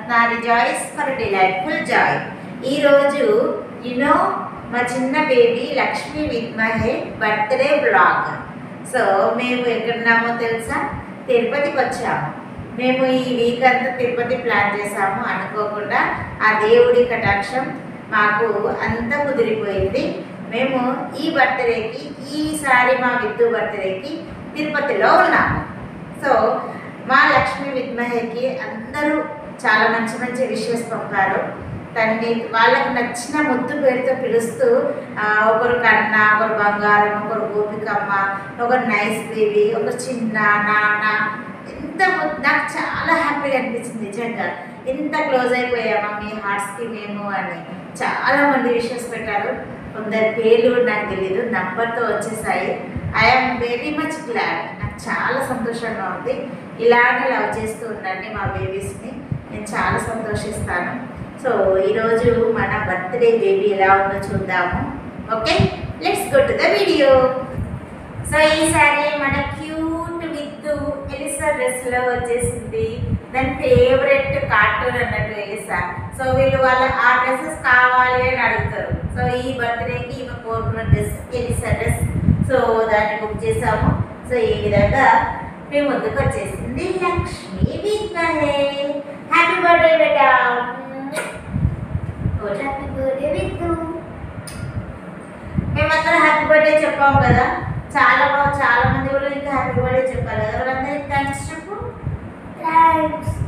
Ratna rejoice for delightful joy ఈరోజు you know మా చిన్న బేబీ లక్ష్మి విద్మహే బర్త్డే బ్లాగ్ సో మేము ఎక్కడున్నామో తెలుసా తిరుపతికి వచ్చాము మేము ఈ వీక్ అంతా తిరుపతి ప్లాన్ చేసాము అనుకోకుండా ఆ దేవుడి కటాక్షం మాకు అంతా కుదిరిపోయింది మేము ఈ బర్త్డేకి ఈసారి మా విద్దు బర్త్డేకి తిరుపతిలో ఉన్నాము సో మా లక్ష్మి విద్మహేకి అందరూ చాలా మంచి మంచి విషయస్ పంపారు తన్ని వాళ్ళకు నచ్చిన ముద్దు పేరుతో పిలుస్తూ ఆ, ఒకరు కన్న ఒకరు బంగారం ఒకరు గోపికమ్మ ఒకరు నైస్ బేబీ ఒకరు చిన్న నాన్న ఎంత ము- నాకు చాలా హ్యాపీగా అనిపించింది నిజంగా ఎంత క్లోజ్ అయిపోయామా మీ హార్ట్స్కి మేము అని చాలా మంది విషయస్ పెట్టారు కొందరి పేర్లు కూడా నాకు తెలియదు నంబర్తో వచ్చేసాయి ఐఎమ్ వెరీ మచ్ గ్లాడ్ నాకు చాలా సంతోషంగా ఉంది ఇలానే లవ్ చేస్తూ ఉండండి మా బేబీస్ని నేను చాలా సంతోషిస్తాను సో ఈరోజు మన బర్త్డే బేబీ ఎలా ఉందో చూద్దాము okay let's go to the video so ఈసారి మన క్యూట్ విత్ ఎలిసా డ్రెస్లో వచ్చేసింది దాని ఫేవరెట్ కార్టూన్ అన్నట్టు ఎలిసా సో వీళ్ళు వాళ్ళ ఆ డ్రెస్సెస్ కావాలి అని అడుగుతారు సో ఈ బర్త్డేకి ఈమె కోరుకున్న డ్రెస్ ఎలిసా డ్రెస్ సో దాన్ని బుక్ చేసాము సో ఈ విధంగా మేము ముందుకు వచ్చేసింది లక్ష్మి విద్మహే హ్యాపీ బర్త్డే బేటా హ్యాపీ బర్త్డే విత్తు మేమందరం హ్యాపీ బర్త్డే చెప్పాము కదా చాలా బాగా చాలా మంది కూడా ఇంకా హ్యాపీ బర్త్డే చెప్పారు కదా వాళ్ళందరికీ థ్యాంక్స్ చెప్పు థ్యాంక్స్